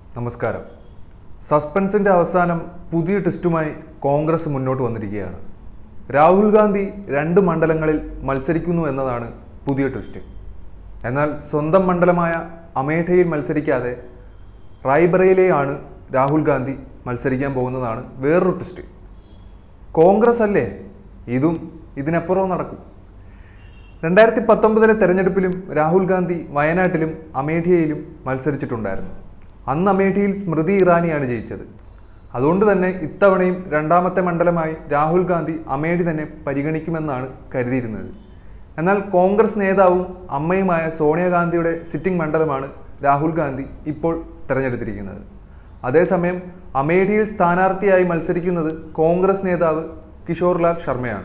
നമസ്കാരം സസ്പെൻസിന്റെ അവസാനം പുതിയ ടെസ്റ്റുമായി കോൺഗ്രസ് മുന്നോട്ട് വന്നിരിക്കുകയാണ് രാഹുൽ ഗാന്ധി രണ്ട് മണ്ഡലങ്ങളിൽ മത്സരിക്കുന്നു എന്നതാണ് പുതിയ ടെസ്റ്റ് എന്നാൽ സ്വന്തം മണ്ഡലമായ അമേഠയിൽ മത്സരിക്കാതെ റായ്ബറയിലെയാണ് രാഹുൽ ഗാന്ധി മത്സരിക്കാൻ പോകുന്നതാണ് വേറൊരു ടെസ്റ്റ് കോൺഗ്രസ് അല്ലേ ഇതും ഇതിനപ്പുറവും നടക്കും രണ്ടായിരത്തി പത്തൊമ്പതിലെ തെരഞ്ഞെടുപ്പിലും രാഹുൽ ഗാന്ധി വയനാട്ടിലും അമേഠിയയിലും മത്സരിച്ചിട്ടുണ്ടായിരുന്നു അന്ന് അമേഠിയിൽ സ്മൃതി ഇറാനിയാണ് ജയിച്ചത് അതുകൊണ്ട് തന്നെ ഇത്തവണയും രണ്ടാമത്തെ മണ്ഡലമായി രാഹുൽ ഗാന്ധി അമേഠി തന്നെ പരിഗണിക്കുമെന്നാണ് കരുതിയിരുന്നത് എന്നാൽ കോൺഗ്രസ് നേതാവും അമ്മയുമായ സോണിയാഗാന്ധിയുടെ സിറ്റിംഗ് മണ്ഡലമാണ് രാഹുൽ ഗാന്ധി ഇപ്പോൾ തെരഞ്ഞെടുത്തിരിക്കുന്നത് അതേസമയം അമേഠിയിൽ സ്ഥാനാർത്ഥിയായി മത്സരിക്കുന്നത് കോൺഗ്രസ് നേതാവ് കിഷോർലാൽ ശർമ്മയാണ്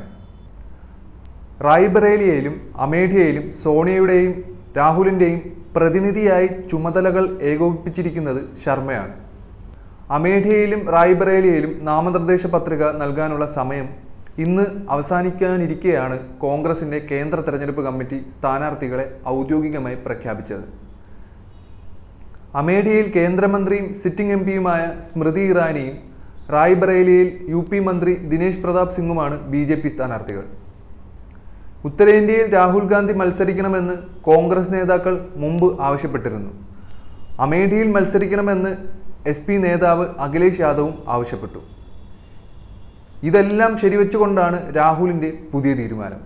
റായ്ബറേലിയയിലും അമേഠിയയിലും സോണിയയുടെയും രാഹുലിൻ്റെയും പ്രതിനിധിയായി ചുമതലകൾ ഏകോപിപ്പിച്ചിരിക്കുന്നത് ശർമ്മയാണ് അമേഠിയയിലും റായ്ബറേലിയയിലും നാമനിർദ്ദേശ പത്രിക നൽകാനുള്ള സമയം ഇന്ന് അവസാനിക്കാനിരിക്കെയാണ് കോൺഗ്രസിന്റെ കേന്ദ്ര തെരഞ്ഞെടുപ്പ് കമ്മിറ്റി സ്ഥാനാർത്ഥികളെ ഔദ്യോഗികമായി പ്രഖ്യാപിച്ചത് അമേഠിയയിൽ കേന്ദ്രമന്ത്രിയും സിറ്റിംഗ് എം പിയുമായ സ്മൃതി ഇറാനിയും റായ്ബറേലിയയിൽ യു പി മന്ത്രി ദിനേശ് പ്രതാപ് സിംഗുമാണ് ബി ജെ പി സ്ഥാനാർത്ഥികൾ ഉത്തരേന്ത്യയിൽ രാഹുൽ ഗാന്ധി മത്സരിക്കണമെന്ന് കോൺഗ്രസ് നേതാക്കൾ മുമ്പ് ആവശ്യപ്പെട്ടിരുന്നു അമേഠിയിൽ മത്സരിക്കണമെന്ന് എസ് പി നേതാവ് അഖിലേഷ് യാദവും ആവശ്യപ്പെട്ടു ഇതെല്ലാം ശരിവെച്ചുകൊണ്ടാണ് രാഹുലിന്റെ പുതിയ തീരുമാനം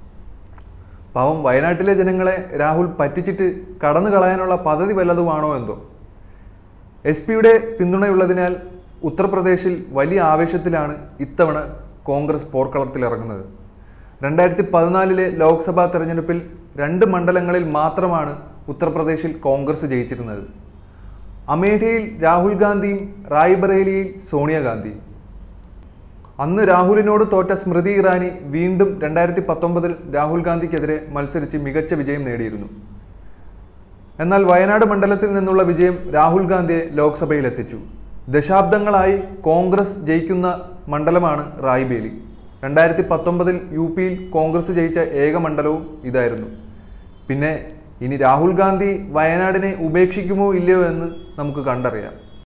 പാവം വയനാട്ടിലെ ജനങ്ങളെ രാഹുൽ പറ്റിച്ചിട്ട് കടന്നു കളയാനുള്ള പദ്ധതി വല്ലതുമാണോ എന്തോ എസ് പിയുടെ പിന്തുണയുള്ളതിനാൽ ഉത്തർപ്രദേശിൽ വലിയ ആവേശത്തിലാണ് ഇത്തവണ കോൺഗ്രസ് പോർക്കളത്തിലിറങ്ങുന്നത് രണ്ടായിരത്തി പതിനാലിലെ ലോക്സഭാ തെരഞ്ഞെടുപ്പിൽ രണ്ട് മണ്ഡലങ്ങളിൽ മാത്രമാണ് ഉത്തർപ്രദേശിൽ കോൺഗ്രസ് ജയിച്ചിരുന്നത് അമേഠിയിൽ രാഹുൽ ഗാന്ധിയും റായ്ബറേലിയിൽ സോണിയാഗാന്ധിയും അന്ന് രാഹുലിനോട് തോറ്റ സ്മൃതി ഇറാനി വീണ്ടും രണ്ടായിരത്തി പത്തൊമ്പതിൽ രാഹുൽ ഗാന്ധിക്കെതിരെ മത്സരിച്ച് മികച്ച വിജയം നേടിയിരുന്നു എന്നാൽ വയനാട് മണ്ഡലത്തിൽ നിന്നുള്ള വിജയം രാഹുൽ ഗാന്ധിയെ ലോക്സഭയിൽ എത്തിച്ചു ദശാബ്ദങ്ങളായി കോൺഗ്രസ് ജയിക്കുന്ന മണ്ഡലമാണ് റായ്ബേലി രണ്ടായിരത്തി പത്തൊമ്പതിൽ യു പിയിൽ കോൺഗ്രസ് ജയിച്ച ഏക മണ്ഡലവും ഇതായിരുന്നു പിന്നെ ഇനി രാഹുൽ ഗാന്ധി വയനാടിനെ ഉപേക്ഷിക്കുമോ ഇല്ലയോ എന്ന് നമുക്ക് കണ്ടറിയാം